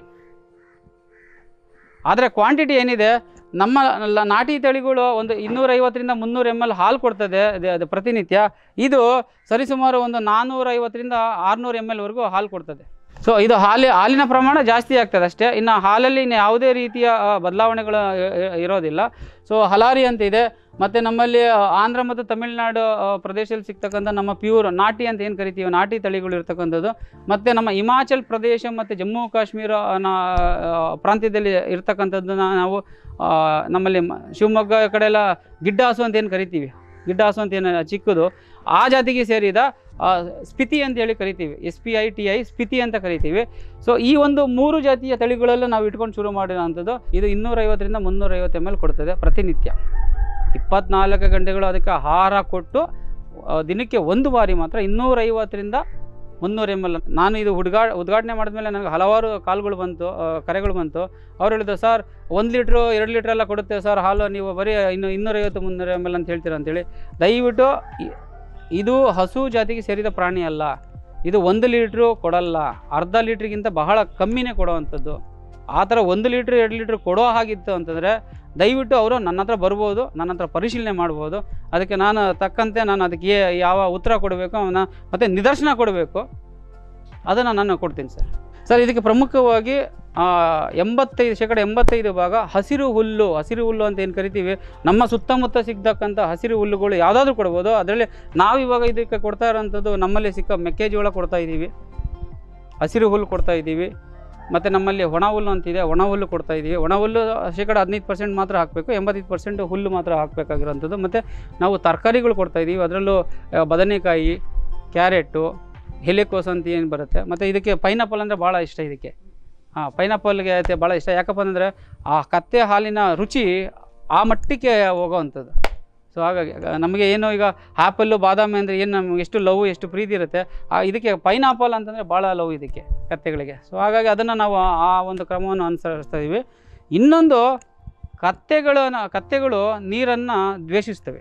ಆದರೆ ಕ್ವಾಂಟಿಟಿ ಏನಿದೆ ನಮ್ಮ ಲ- ನಾಟಿ ತಳಿಗಳು ಒಂದು ಇನ್ನೂರೈವತ್ತರಿಂದ ಮುನ್ನೂರು ಎಮ್ ಎಲ್ ಹಾಲು ಕೊಡ್ತದೆ ಅದು- ಅದು ಪ್ರತಿನಿತ್ಯ ಇದು ಸರಿಸುಮಾರು ಒಂದು ನಾನ್ನೂರೈವತ್ತರಿಂದ ಆರುನೂರು ಎಮ್ ಎಲ್ವರೆಗೂ ಹಾಲು ಕೊಡ್ತದೆ ಸೊ ಇದು ಹಾಲಿ ಹಾಲಿನ ಪ್ರಮಾಣ ಜಾಸ್ತಿ ಆಗ್ತದೆ ಅಷ್ಟೇ ಇನ್ನು ಹಾಲಲ್ಲಿ ಇನ್ನು ಯಾವುದೇ ರೀತಿಯ ಆ, ಬದಲಾವಣೆಗಳು ಇ- ಇ- ಇರೋದಿಲ್ಲ ಸೊ ಹಲಾರಿ ಅಂತ ಇದೆ ಮತ್ತು ನಮ್ಮಲ್ಲಿ ಆ, ಆಂಧ್ರ ಮತ್ತು ತಮಿಳುನಾಡು ಆ, ಪ್ರದೇಶದಲ್ಲಿ ಸಿಗ್ತಕ್ಕಂಥ ನಮ್ಮ ಪ್ಯೂರ್ ನಾಟಿ ಅಂತ ಏನು ಕರಿತೀವಿ ನಾಟಿ ತಳಿಗಳು ಇರ್ತಕ್ಕಂಥದ್ದು ಮತ್ತು ನಮ್ಮ ಹಿಮಾಚಲ್ ಪ್ರದೇಶ ಮತ್ತು ಜಮ್ಮು ಕಾಶ್ಮೀರ ನ- ಆ, ಪ್ರಾಂತ್ಯದಲ್ಲಿ ಇರ್ತಕ್ಕಂಥದ್ದನ್ನ ನಾವು ಆ, ನಮ್ಮಲ್ಲಿ ಮ- ಶಿವಮೊಗ್ಗ ಕಡೆ ಎಲ್ಲ ಗಿಡ್ಡ ಹಸು ಅಂತ ಏನು ಕರಿತೀವಿ ಗಿಡ್ಡ ಹಸು ಅಂತ ಏನು ಚಿಕ್ಕದು ಆ ಜಾತಿಗೆ ಸೇರಿದ ಆ, ಸ್ಪಿತಿ ಅಂತ ಹೇಳಿ ಕರಿತೀವಿ S P I T I Spiti ಅಂತ ಕರಿತೀವಿ ಸೊ ಈ ಒಂದು ಮೂರು ಜಾತಿಯ ತಳಿಗಳಲ್ಲೂ ನಾವು ಇಟ್ಕೊಂಡು ಶುರು ಮಾಡಿರೋವಂಥದ್ದು ಇದು ಇನ್ನೂರೈವತ್ತರಿಂದ ಮುನ್ನೂರೈವತ್ತು ಎಮ್ ಎಲ್ ಕೊಡ್ತದೆ ಪ್ರತಿನಿತ್ಯ ಇಪ್ಪತ್ನಾಲ್ಕು ಗಂಟೆಗಳು ಅದಕ್ಕೆ ಆಹಾರ ಕೊಟ್ಟು ಆ, ದಿನಕ್ಕೆ ಒಂದು ಬಾರಿ ಮಾತ್ರ ಇನ್ನೂರೈವತ್ತರಿಂದ ಮುನ್ನೂರು ಎಮ್ ಎಲ್ ನಾನು ಇದು ಉದ್ಘಾ ಉದ್ಘಾಟನೆ ಮಾಡಿದ್ಮೇಲೆ ನನಗೆ ಹಲವಾರು ಕಾಲ್ಗಳು ಬಂತು ಆ, ಕರೆಗಳು ಬಂತು ಅವ್ರು ಹೇಳಿದ್ರು ಸರ್ ಒಂದು ಲೀಟ್ರು ಎರಡು ಲೀಟ್ರ್ ಎಲ್ಲ ಕೊಡುತ್ತೆ ಸರ್ ಹಾಲು ನೀವು ಬರೀ ಇನ್ನು ಇನ್ನೂರೈವತ್ತು ಮುನ್ನೂರು ಎಮ್ ಎಲ್ ಅಂತ ಹೇಳ್ತೀರಾ ಅಂತೇಳಿ ದಯವಿಟ್ಟು ಇ- ಇದು ಹಸು ಜಾತಿಗೆ ಸೇರಿದ ಪ್ರಾಣಿ ಅಲ್ಲ ಇದು ಒಂದು ಲೀಟ್ರು ಕೊಡಲ್ಲ ಅರ್ಧ ಲೀಟ್ರಿಗಿಂತ ಬಹಳ ಕಮ್ಮಿನೇ ಕೊಡೋವಂಥದ್ದು ಆ ಥರ ಒಂದು ಲೀಟ್ರ್ ಎರಡು ಲೀಟ್ರ್ ಕೊಡೋ ಹಾಗಿತ್ತು ಅಂತಂದರೆ ದಯವಿಟ್ಟು ಅವರು ನನ್ನ ಹತ್ರ ಬರ್ಬೋದು ನನ್ನ ಹತ್ರ ಪರಿಶೀಲನೆ ಮಾಡ್ಬೋದು ಅದಕ್ಕೆ ನಾನು ತಕ್ಕಂತೆ ನಾನು ಅದಕ್ಕೆ ಏ- ಯಾವ ಉತ್ತರ ಕೊಡಬೇಕು ಅವನ ಮತ್ತು ನಿದರ್ಶನ ಕೊಡಬೇಕು ಅದನ್ನು ನಾನು ಕೊಡ್ತೀನಿ ಸರ್ ಸರ್ ಇದಕ್ಕೆ ಪ್ರಮುಖವಾಗಿ ಆ, ಎಂಬತ್ತೈದು ಶೇಕಡ ಎಂಬತ್ತೈದು ಭಾಗ ಹಸಿರು ಹುಲ್ಲು ಹಸಿರು ಹುಲ್ಲು ಅಂತ ಏನು ಕರಿತೀವಿ ನಮ್ಮ ಸುತ್ತಮುತ್ತ ಸಿಗ್ತಕ್ಕಂಥ ಹಸಿರು ಹುಲ್ಲುಗಳು ಯಾವುದಾದ್ರೂ ಕೊಡ್ಬೋದು ಅದರಲ್ಲಿ ನಾವು ಇವಾಗ ಇದಕ್ಕೆ ಕೊಡ್ತಾ ಇರೋಂಥದ್ದು ನಮ್ಮಲ್ಲಿ ಸಿಕ್ಕ ಮೆಕ್ಕೆಜೋಳ ಕೊಡ್ತಾ ಇದ್ದೀವಿ ಹಸಿರು ಹುಲ್ಲು ಕೊಡ್ತಾ ಇದ್ದೀವಿ ಮತ್ತು ನಮ್ಮಲ್ಲಿ ಒಣ ಹುಲ್ಲು ಅಂತಿದೆ ಒಣ ಹುಲ್ಲು ಕೊಡ್ತಾ ಇದ್ದೀವಿ ಒಣ ಹುಲ್ಲು ಶೇಕಡ ಹದಿನೈದು ಪರ್ಸೆಂಟ್ ಮಾತ್ರ ಹಾಕಬೇಕು ಎಂಬತ್ತೈದು ಪರ್ಸೆಂಟ್ ಹುಲ್ಲು ಮಾತ್ರ ಹಾಕಬೇಕಾಗಿರೋಂಥದ್ದು ಮತ್ತು ನಾವು ತರಕಾರಿಗಳು ಕೊಡ್ತಾ ಇದ್ದೀವಿ ಅದರಲ್ಲೂ ಆ, ಬದನೆಕಾಯಿ ಕ್ಯಾರೆಟು ಎಲೆಕೋಸು ಅಂತ ಏನು ಬರುತ್ತೆ ಮತ್ತು ಇದಕ್ಕೆ ಪೈನಾಪಲ್ ಅಂದರೆ ಭಾಳ ಇಷ್ಟ ಇದಕ್ಕೆ ಹಾಂ ಪೈನಾಪಲ್ಗೆ ಐತೆ ಭಾಳ ಇಷ್ಟ ಯಾಕಪ್ಪ ಅಂದರೆ ಆ ಕತ್ತೆ ಹಾಲಿನ ರುಚಿ ಆ ಮಟ್ಟಕ್ಕೆ ಹೋಗೋವಂಥದ್ದು ಸೊ ಹಾಗಾಗಿ ಆ, ನಮಗೆ ಏನು ಈಗ ಆ್ಯಪಲ್ಲು ಬಾದಾಮಿ ಅಂದರೆ ಏನು ನಮ್ಗೆ ಎಷ್ಟು ಲವ್ ಎಷ್ಟು ಪ್ರೀತಿ ಇರುತ್ತೆ ಆ ಇದಕ್ಕೆ ಪೈನಾಪಲ್ ಅಂತಂದರೆ ಭಾಳ ಲವ್ ಇದಕ್ಕೆ ಕತ್ತೆಗಳಿಗೆ ಸೊ ಹಾಗಾಗಿ ಅದನ್ನು ನಾವು ಆ- ಆ ಒಂದು ಕ್ರಮವನ್ನು ಅನುಸರಿಸ್ತಾ ಇದ್ದೀವಿ ಇನ್ನೊಂದು ಕತ್ತೆಗಳನ್ನ ಕತ್ತೆಗಳು ನೀರನ್ನು ದ್ವೇಷಿಸ್ತವೆ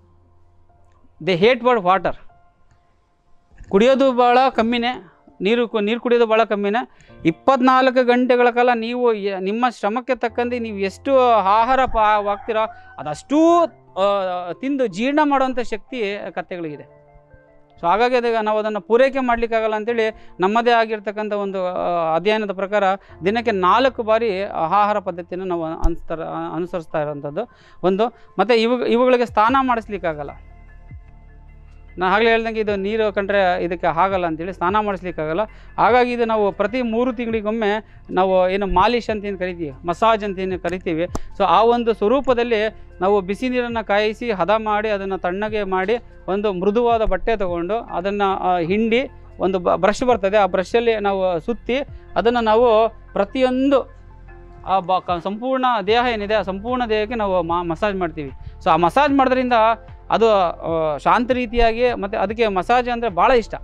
ದೇ ಹೇಟ್ ವರ್ಡ್ ವಾಟರ್ ಕುಡಿಯೋದು ಭಾಳ ಕಮ್ಮಿನೇ ನೀರು ಕು- ನೀರು ಕುಡಿಯೋದು ಭಾಳ ಕಮ್ಮಿನೇ ಇಪ್ಪತ್ನಾಲ್ಕು ಗಂಟೆಗಳ ಕಾಲ ನೀವು ಯ- ನಿಮ್ಮ ಶ್ರಮಕ್ಕೆ ತಕ್ಕಂತೆ ನೀವು ಎಷ್ಟು ಆಹಾರ ಪಾ ಹಾಕ್ತೀರೋ ಅದಷ್ಟೂ ಆ, ತಿಂದು ಜೀರ್ಣ ಮಾಡುವಂಥ ಶಕ್ತಿ ಕತ್ತೆಗಳಿಗಿದೆ ಸೊ ಹಾಗಾಗಿ ಅದಕ್ಕೆ ನಾವು ಅದನ್ನು ಪೂರೈಕೆ ಮಾಡಲಿಕ್ಕಾಗಲ್ಲ ಅಂತೇಳಿ ನಮ್ಮದೇ ಆಗಿರ್ತಕ್ಕಂಥ ಒಂದು ಆ, ಅಧ್ಯಯನದ ಪ್ರಕಾರ ದಿನಕ್ಕೆ ನಾಲ್ಕು ಬಾರಿ ಆಹಾರ ಪದ್ಧತಿಯನ್ನು ನಾವು ಅನುಸ್ತರ ಅನುಸರಿಸ್ತಾ ಇರೋವಂಥದ್ದು ಒಂದು ಮತ್ತು ಇವು ಇವುಗಳಿಗೆ ಸ್ನಾನ ಮಾಡಿಸ್ಲಿಕ್ಕಾಗಲ್ಲ ನಾನು ಆಗಲೇ ಹೇಳ್ದಂಗೆ ಇದು ನೀರು ಕಂಡ್ರೆ ಇದಕ್ಕೆ ಆಗಲ್ಲ ಅಂತೇಳಿ ಸ್ನಾನ ಮಾಡಿಸ್ಲಿಕ್ಕಾಗಲ್ಲ ಹಾಗಾಗಿ ಇದು ನಾವು ಪ್ರತಿ ಮೂರು ತಿಂಗಳಿಗೊಮ್ಮೆ ನಾವು ಏನು ಮಾಲಿಶ್ ಅಂತ ಏನು ಕರಿತೀವಿ ಮಸಾಜ್ ಅಂತ ಏನು ಕರಿತೀವಿ ಸೊ ಆ ಒಂದು ಸ್ವರೂಪದಲ್ಲಿ ನಾವು ಬಿಸಿ ನೀರನ್ನು ಕಾಯಿಸಿ ಹದ ಮಾಡಿ ಅದನ್ನು ತಣ್ಣಗೆ ಮಾಡಿ ಒಂದು ಮೃದುವಾದ ಬಟ್ಟೆ ತಗೊಂಡು ಅದನ್ನು ಹಿಂಡಿ ಒಂದು ಬ ಬ್ರಷ್ ಬರ್ತದೆ ಆ ಬ್ರಷಲ್ಲಿ ನಾವು ಸುತ್ತಿ ಅದನ್ನು ನಾವು ಪ್ರತಿಯೊಂದು ಆ ಬ ಕ ಸಂಪೂರ್ಣ ದೇಹ ಏನಿದೆ ಆ ಸಂಪೂರ್ಣ ದೇಹಕ್ಕೆ ನಾವು ಮಾ ಮಸಾಜ್ ಮಾಡ್ತೀವಿ ಸೊ ಆ ಮಸಾಜ್ ಮಾಡೋದ್ರಿಂದ ಅದು ಆ, ಶಾಂತ ರೀತಿಯಾಗಿ ಮತ್ತು ಅದಕ್ಕೆ ಮಸಾಜ್ ಅಂದರೆ ಭಾಳ ಇಷ್ಟ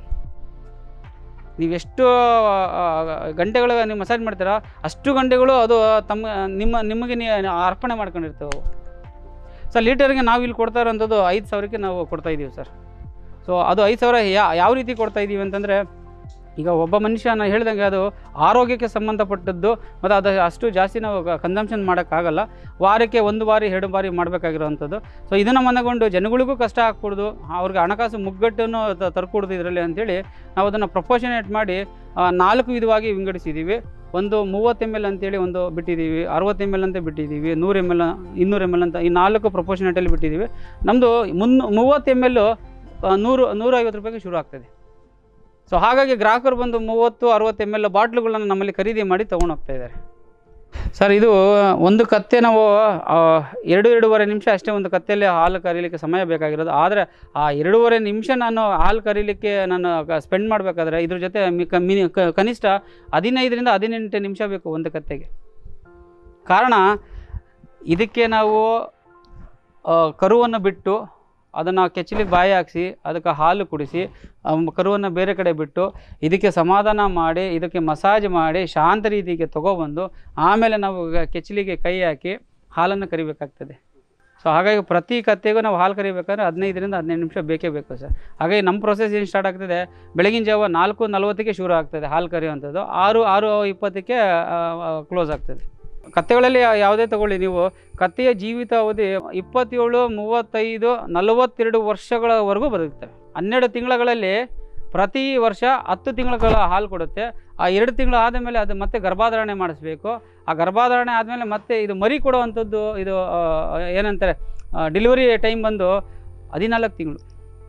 ನೀವೆಷ್ಟು ಆ, ಗಂಟೆಗಳು ನೀವು ಮಸಾಜ್ ಮಾಡ್ತೀರಾ ಅಷ್ಟು ಗಂಟೆಗಳು ಅದು ತಮ್ಮ ನಿಮ್ಮ ನಿಮಗೆ ನೀವು ಅರ್ಪಣೆ ಮಾಡ್ಕೊಂಡಿರ್ತವೆ ಅವು ಸರ್ ಲೀಟರ್ಗೆ ನಾವು ಇಲ್ಲಿ ಕೊಡ್ತಾ ಇರೋಂಥದ್ದು ಐದು ಸಾವಿರಕ್ಕೆ ನಾವು ಕೊಡ್ತಾ ಇದ್ದೀವಿ ಸರ್ ಸೊ ಅದು ಐದು ಸಾವಿರ ಯಾ ಯಾವ ರೀತಿ ಕೊಡ್ತಾ ಇದ್ದೀವಿ ಅಂತಂದರೆ ಈಗ ಒಬ್ಬ ಮನುಷ್ಯ ನಾನು ಹೇಳ್ದಂಗೆ ಅದು ಆರೋಗ್ಯಕ್ಕೆ ಸಂಬಂಧಪಟ್ಟದ್ದು ಮತ್ತು ಅದು ಅಷ್ಟು ಜಾಸ್ತಿ ನಾವು ಕನ್ಸಂಪ್ಷನ್ ಮಾಡೋಕ್ಕಾಗಲ್ಲ ವಾರಕ್ಕೆ ಒಂದು ಬಾರಿ ಎರಡು ಬಾರಿ ಮಾಡಬೇಕಾಗಿರೋವಂಥದ್ದು ಸೊ ಇದನ್ನು ಮನಗೊಂಡು ಜನಗಳಿಗೂ ಕಷ್ಟ ಆಗ್ಕೊಡ್ದು ಅವ್ರಿಗೆ ಹಣಕಾಸು ಮುಗ್ಗಟ್ಟನ್ನು ತ- ತರ್ಕೊಡ್ದು ಇದರಲ್ಲಿ ಅಂತೇಳಿ ನಾವು ಅದನ್ನು ಪ್ರಪೋರ್ಷನೇಟ್ ಮಾಡಿ ಆ, ನಾಲ್ಕು ವಿಧವಾಗಿ ವಿಂಗಡಿಸಿದ್ದೀವಿ ಒಂದು ಮೂವತ್ತು ಎಮ್ ಎಲ್ ಅಂತೇಳಿ ಒಂದು ಬಿಟ್ಟಿದ್ದೀವಿ ಅರವತ್ತು ಎಮ್ ಎಲ್ ಅಂತ ಬಿಟ್ಟಿದ್ದೀವಿ ನೂರು ಎಮ್ ಎಲ್ ಇನ್ನೂರು ಎಮ್ ಎಲ್ ಅಂತ ಈ ನಾಲ್ಕು ಪ್ರಪೋರ್ಷನೇಟಲ್ಲಿ ಬಿಟ್ಟಿದ್ದೀವಿ ನಮ್ಮದು ಮುನ್ನೂ ಮೂವತ್ತು ಎಮ್ ಎಲ್ ನೂರು ನೂರೈವತ್ತು ರೂಪಾಯಿಗೆ ಶುರು ಆಗ್ತದೆ ಸೊ ಹಾಗಾಗಿ ಗ್ರಾಹಕರು ಬಂದು ಮೂವತ್ತು ಅರವತ್ತು ಎಮ್ ಎಲ್ ಬಾಟ್ಲುಗಳನ್ನು ನಮ್ಮಲ್ಲಿ ಖರೀದಿ ಮಾಡಿ ತೊಗೊಂಡು ಹೋಗ್ತಾ ಇದ್ದಾರೆ ಸರ್ ಇದು ಒಂದು ಕತ್ತೆ ನಾವು ಆ, ಎರಡು ಎರಡೂವರೆ ನಿಮಿಷ ಅಷ್ಟೇ ಒಂದು ಕತ್ತೆಯಲ್ಲಿ ಹಾಲು ಕರೀಲಿಕ್ಕೆ ಸಮಯ ಬೇಕಾಗಿರೋದು ಆದರೆ ಆ ಎರಡೂವರೆ ನಿಮಿಷ ನಾನು ಹಾಲು ಕರೀಲಿಕ್ಕೆ ನಾನು ಸ್ಪೆಂಡ್ ಮಾಡಬೇಕಾದ್ರೆ ಇದ್ರ ಜೊತೆ ಮಿ- ಕ- ಮಿನಿ ಕ- ಕನಿಷ್ಠ ಹದಿನೈದರಿಂದ ಹದಿನೆಂಟು ನಿಮಿಷ ಬೇಕು ಒಂದು ಕತ್ತೆಗೆ ಕಾರಣ ಇದಕ್ಕೆ ನಾವು ಆ, ಕರುವನ್ನು ಬಿಟ್ಟು ಅದನ್ನು ಕೆಚ್ಚಲಿಗೆ ಬಾಯಿ ಹಾಕ್ಸಿ ಅದಕ್ಕೆ ಹಾಲು ಕುಡಿಸಿ ಆ ಮ್- ಕರುವನ್ನು ಬೇರೆ ಕಡೆ ಬಿಟ್ಟು ಇದಕ್ಕೆ ಸಮಾಧಾನ ಮಾಡಿ ಇದಕ್ಕೆ ಮಸಾಜ್ ಮಾಡಿ ಶಾಂತ ರೀತಿಗೆ ತೊಗೊಬಂದು ಆಮೇಲೆ ನಾವು ಗ- ಕೆಚ್ಚಲಿಗೆ ಕೈ ಹಾಕಿ ಹಾಲನ್ನು ಕರಿಬೇಕಾಗ್ತದೆ ಸೊ ಹಾಗಾಗಿ ಪ್ರತಿ ಕತ್ತೆಗೂ ನಾವು ಹಾಲು ಕರಿಬೇಕಾದ್ರೆ ಹದಿನೈದರಿಂದ ಹದಿನೈದು ನಿಮಿಷ ಬೇಕೇ ಬೇಕು ಸರ್ ಹಾಗಾಗಿ ನಮ್ಮ ಪ್ರೊಸೆಸ್ ಏನು ಸ್ಟಾರ್ಟ್ ಆಗ್ತದೆ ಬೆಳಗಿನ ಜಾವ ನಾಲ್ಕು ನಲ್ವತ್ತಕ್ಕೆ ಶುರು ಆಗ್ತದೆ ಹಾಲು ಕರೆಯುವಂಥದ್ದು ಆರು ಆರು ಇಪ್ಪತ್ತಕ್ಕೆ ಕ್ಲೋಸ್ ಆಗ್ತದೆ ಕತ್ತೆಗಳಲ್ಲಿ ಯಾ- ಯಾವುದೇ ತಗೊಳ್ಳಿ ನೀವು ಕತ್ತೆಯ ಜೀವಿತಾವಧಿ ಇಪ್ಪತ್ತೇಳು ಮೂವತ್ತೈದು ನಲವತ್ತೆರಡು ವರ್ಷಗಳವರೆಗೂ ಬದುಕ್ತವೆ ಹನ್ನೆರಡು ತಿಂಗಳಲ್ಲಿ ಪ್ರತಿ ವರ್ಷ ಹತ್ತು ತಿಂಗಳ ಹಾಲು ಕೊಡುತ್ತೆ ಆ ಎರಡು ತಿಂಗಳು ಆದಮೇಲೆ ಅದು ಮತ್ತೆ ಗರ್ಭಾಧಾರಣೆ ಮಾಡಿಸ್ಬೇಕು ಆ ಗರ್ಭಾಧಾರಣೆ ಆದಮೇಲೆ ಮತ್ತೆ ಇದು ಮರಿ ಕೊಡುವಂಥದ್ದು ಇದು ಆ, ಏನಂತಾರೆ ಡೆಲಿವರಿ ಟೈಮ್ ಬಂದು ಹದಿನಾಲ್ಕು ತಿಂಗಳು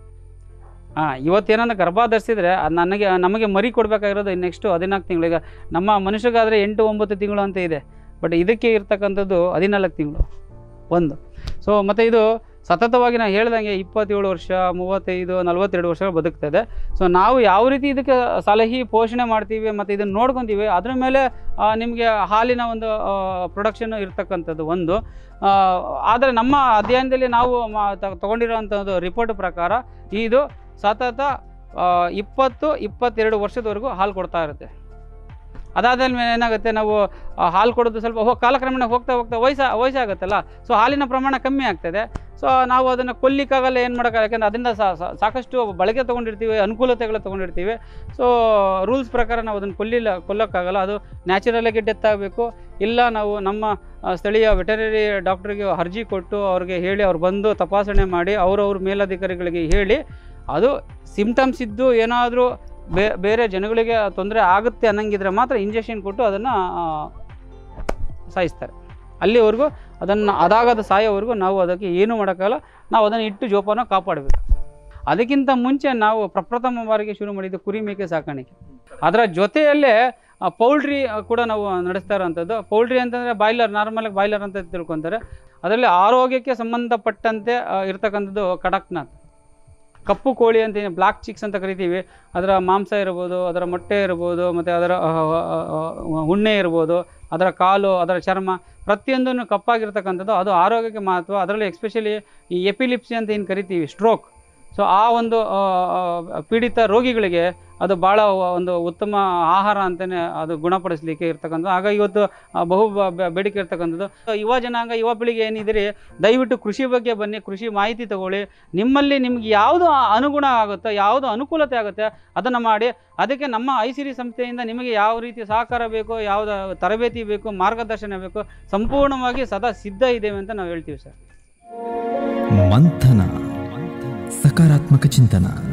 ಹಾಂ ಇವತ್ತೇನಂದ್ರೆ ಗರ್ಭ ಧರಿಸಿದ್ರೆ ಅದು ನನಗೆ ನಮಗೆ ಮರಿ ಕೊಡಬೇಕಾಗಿರೋದು ನೆಕ್ಸ್ಟು ಹದಿನಾಲ್ಕು ತಿಂಗಳು ಈಗ ನಮ್ಮ ಮನುಷ್ಯಗಾದರೆ ಎಂಟು ಒಂಬತ್ತು ತಿಂಗಳು ಅಂತ ಇದೆ ಬಟ್ ಇದಕ್ಕೆ ಇರ್ತಕ್ಕಂಥದ್ದು ಹದಿನಾಲ್ಕು ತಿಂಗಳು ಒಂದು ಸೊ ಮತ್ತು ಇದು ಸತತವಾಗಿ ನಾನು ಹೇಳ್ದಂಗೆ ಇಪ್ಪತ್ತೇಳು ವರ್ಷ ಮೂವತ್ತೈದು ನಲವತ್ತೆರಡು ವರ್ಷಗಳು ಬದುಕ್ತದೆ ಸೊ ನಾವು ಯಾವ ರೀತಿ ಇದಕ್ಕೆ ಸಲಹೆ ಪೋಷಣೆ ಮಾಡ್ತೀವಿ ಮತ್ತು ಇದನ್ನು ನೋಡ್ಕೊತೀವಿ ಅದ್ರ ಮೇಲೆ ನಿಮಗೆ ಹಾಲಿನ ಒಂದು ಪ್ರೊಡಕ್ಷನ್ ಇರ್ತಕ್ಕಂಥದ್ದು ಒಂದು ಆ, ಆದರೆ ನಮ್ಮ ಅಧ್ಯಯನದಲ್ಲಿ ನಾವು ಮಾ- ತ- ತಗೊಂಡಿರೋಂಥದ್ದು ರಿಪೋರ್ಟ್ ಪ್ರಕಾರ ಇದು ಸತತ ಆ, ಇಪ್ಪತ್ತು ಇಪ್ಪತ್ತೆರಡು ವರ್ಷದವರೆಗೂ ಹಾಲು ಕೊಡ್ತಾ ಇರುತ್ತೆ ಅದಾದ್ಮೇಲೆ ಏನಾಗುತ್ತೆ ನಾವು ಆ, ಹಾಲು ಕೊಡೋದು ಸ್ವಲ್ಪ ಹೋಗಿ ಕಾಲಕ್ರಮೇಣ ಹೋಗ್ತಾ ಹೋಗ್ತಾ ವಯಸ್ಸು ವಯಸ್ಸಾಗುತ್ತಲ್ಲ ಸೊ ಹಾಲಿನ ಪ್ರಮಾಣ ಕಮ್ಮಿ ಆಗ್ತದೆ ಸೊ ನಾವು ಅದನ್ನು ಕೊಲ್ಲಿಕ್ಕಾಗಲ್ಲ ಏನು ಮಾಡೋಕ್ಕಾಗಲ್ಲ ಯಾಕಂದ್ರೆ ಅದರಿಂದ ಸಾ- ಸಾ- ಸಾಕಷ್ಟು ಬಳಕೆ ತೊಗೊಂಡಿರ್ತೀವಿ ಅನುಕೂಲತೆಗಳು ತೊಗೊಂಡಿರ್ತೀವಿ ಸೊ ರೂಲ್ಸ್ ಪ್ರಕಾರ ನಾವು ಅದನ್ನು ಕೊಲ್ಲಿಲ್ಲ ಕೊಲ್ಲೋಕ್ಕಾಗಲ್ಲ ಅದು ನ್ಯಾಚುರಲಾಗಿ ಡೆತ್ ಆಗಬೇಕು ಇಲ್ಲ ನಾವು ನಮ್ಮ ಆ, ಸ್ಥಳೀಯ ವೆಟರರಿ ಡಾಕ್ಟ್ರಿಗೆ ಅರ್ಜಿ ಕೊಟ್ಟು ಅವ್ರಿಗೆ ಹೇಳಿ ಅವ್ರು ಬಂದು ತಪಾಸಣೆ ಮಾಡಿ ಅವರವ್ರ ಮೇಲಧಿಕಾರಿಗಳಿಗೆ ಹೇಳಿ ಅದು ಸಿಮ್ಟಮ್ಸ್ ಇದ್ದು ಏನಾದರೂ ಬೇ ಬೇರೆ ಜನಗಳಿಗೆ ತೊಂದರೆ ಆಗುತ್ತೆ ಅನ್ನಂಗಿದ್ರೆ ಮಾತ್ರ ಇಂಜೆಕ್ಷನ್ ಕೊಟ್ಟು ಅದನ್ನು ಸಾಯಿಸ್ತಾರೆ ಅಲ್ಲಿವರೆಗೂ ಅದನ್ನು ಅದಾಗದ ಸಾಯೋವರೆಗೂ ನಾವು ಅದಕ್ಕೆ ಏನೂ ಮಾಡೋಕ್ಕಾಗಲ್ಲ ನಾವು ಅದನ್ನು ಇಟ್ಟು ಜೋಪಾನ ಕಾಪಾಡಬೇಕು ಅದಕ್ಕಿಂತ ಮುಂಚೆ ನಾವು ಪ್ರಪ್ರಥಮ ಬಾರಿಗೆ ಶುರು ಮಾಡಿದ್ದು ಕುರಿ ಮೇಕೆ ಸಾಕಾಣಿಕೆ ಅದರ ಜೊತೆಯಲ್ಲೇ ಪೌಲ್ಟ್ರಿ ಕೂಡ ನಾವು ನಡೆಸ್ತಾ ಇರೋವಂಥದ್ದು ಪೌಲ್ಟ್ರಿ ಅಂತಂದರೆ ಬಾಯ್ಲರ್ ನಾರ್ಮಲಾಗಿ ಬಾಯ್ಲರ್ ಅಂತ ತಿಳ್ಕೊತಾರೆ ಅದರಲ್ಲಿ ಆರೋಗ್ಯಕ್ಕೆ ಸಂಬಂಧಪಟ್ಟಂತೆ ಆ, ಇರ್ತಕ್ಕಂಥದ್ದು ಕಡಕ್ನಾಥ್ ಕಪ್ಪು ಕೋಳಿ ಅಂತ ಏನು ಬ್ಲ್ಯಾಕ್ ಚಿಕ್ಸ್ ಅಂತ ಕರಿತೀವಿ ಅದರ ಮಾಂಸ ಇರ್ಬೋದು ಅದರ ಮೊಟ್ಟೆ ಇರ್ಬೋದು ಮತ್ತು ಅದರ ಆ, ಆ, ಆ, ಉಣ್ಣೆ ಇರ್ಬೋದು ಅದರ ಕಾಲು ಅದರ ಚರ್ಮ ಪ್ರತಿಯೊಂದನ್ನು ಕಪ್ಪಾಗಿರ್ತಕ್ಕಂಥದ್ದು ಅದು ಆರೋಗ್ಯಕ್ಕೆ ಮಹತ್ವ ಅದರಲ್ಲಿ ಎಸ್ಪೆಷಲಿ ಈ ಎಪಿಲಿಪ್ಸಿ ಅಂತ ಏನು ಕರಿತೀವಿ ಸ್ಟ್ರೋಕ್ ಸೊ ಆ ಒಂದು ಆ, ಆ, ಪೀಡಿತ ರೋಗಿಗಳಿಗೆ ಅದು ಭಾಳ ಒಂದು ಉತ್ತಮ ಆಹಾರ ಅಂತಲೇ ಅದು ಗುಣಪಡಿಸಲಿಕ್ಕೆ ಇರ್ತಕ್ಕಂಥ ಆಗ ಇವತ್ತು ಆ, ಬಹು ಬ- ಬ- ಬೇಡಿಕೆ ಇರ್ತಕ್ಕಂಥದ್ದು ಸೊ ಯುವ ಜನಾಂಗ ಯುವ ಪೀಳಿಗೆ ಏನಿದ್ದೀರಿ ದಯವಿಟ್ಟು ಕೃಷಿ ಬಗ್ಗೆ ಬನ್ನಿ ಕೃಷಿ ಮಾಹಿತಿ ತಗೊಳ್ಳಿ ನಿಮ್ಮಲ್ಲಿ ನಿಮ್ಗೆ ಯಾವುದು ಅನುಗುಣ ಆಗುತ್ತೋ ಯಾವುದು ಅನುಕೂಲತೆ ಆಗುತ್ತೆ ಅದನ್ನು ಮಾಡಿ ಅದಕ್ಕೆ ನಮ್ಮ ಐ ಸಿರಿ ಸಂಸ್ಥೆಯಿಂದ ನಿಮಗೆ ಯಾವ ರೀತಿ ಸಹಕಾರ ಬೇಕು ಯಾವುದು ತರಬೇತಿ ಬೇಕು ಮಾರ್ಗದರ್ಶನ ಬೇಕು ಸಂಪೂರ್ಣವಾಗಿ ಸದಾ ಸಿದ್ಧ ಇದ್ದೇವೆ ಅಂತ ನಾವು ಹೇಳ್ತೀವಿ ಸರ್ ಮಂಥನ ಸಕಾರಾತ್ಮಕ ಚಿಂತನ